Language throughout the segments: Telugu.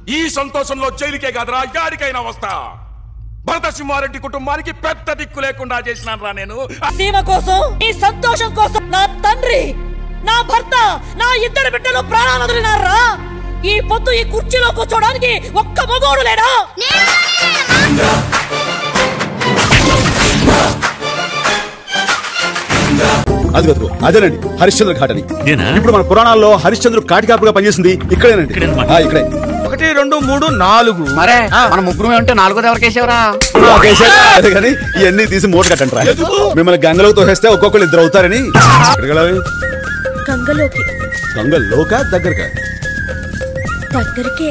ఈ సంతోషంలో జైలుకే కాదురా యాడికైనా వస్తా భరత సింహారెడ్డి కుటుంబానికి పెద్ద దిక్కు లేకుండా చేసినాను రా నేను సీమ కోసం ఈ సంతోషం కోసం నా తండ్రి నా భర్త నా ఇద్దరు బిడ్డలు ప్రాణాలు వదిలినారా ఈ పొద్దు ఈ కుర్చీలో కూర్చోడానికి ఒక్క మగోడు లేడా అది కదుగో అదేనండి హరిశ్చంద్ర ఘాట్ అని ఇదేనా? ఇప్పుడు మన పురాణాల్లో హరిశ్చంద్రుడు కాటికాపుగా పనిచేసింది ఇక్కడేనండి ఇక్కడేనమాట. ఆ, ఇక్కడే ఒకటి రెండు మూడు నాలుగు మరే మన ముగ్గురు ఉంటే నాలుగోది ఎవరికేసేవరా ఆ, వేసేయ్. అదే కానీ ఇవన్నీ తీసి మూట కట్టండి రా మిమ్మల్ని గంగలోకి తోసేస్తే ఒక్కొక్కరు ఇద్దరు అవుతారని ఎక్కడికి వెళ్ళాలి? గంగలోకి గంగలోకా దగ్గరకా దగ్గరికే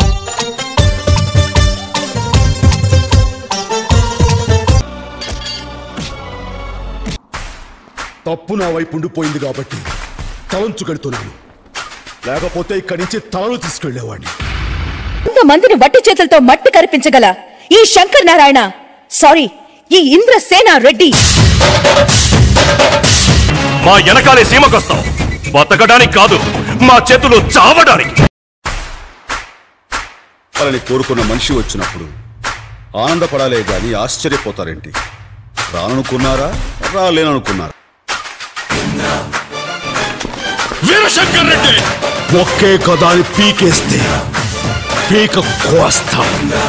తప్పు నా వైపు ఉండిపోయింది కాబట్టి తలంచుకెడుతున్నాను లేకపోతే ఇక్కడి నుంచి తలలు తీసుకెళ్లేవాడిని మందిని వట్టి చేతులతో మట్టి కరిపించగల ఈ శంకర్ నారాయణ సారీ ఈ ఇంద్రసేన రెడ్డి మా వెనకాలే సీమకొస్తాం బతకడానికి కాదు మా చేతులు చావడానికి వాళ్ళని కోరుకున్న మనిషి వచ్చినప్పుడు ఆనందపడాలే గాని ఆశ్చర్యపోతారేంటి రాననుకున్నారా రాలేననుకున్నారా వీరశంకర్ రెడ్డి ఒకే కదా అని పీకేస్తే పీక కోస్తా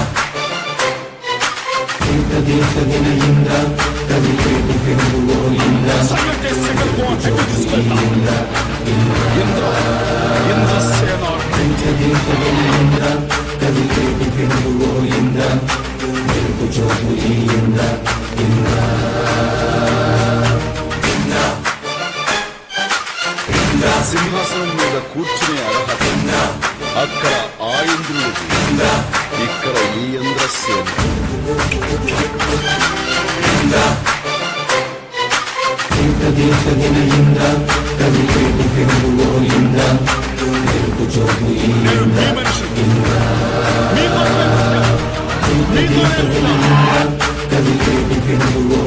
సింహాసనం మీద కూర్చునే అర్హత అక్కడ ఆ ఇంద్రుడికి ఇక్కడ ఈ ఇంద్రసేన మీకోసమే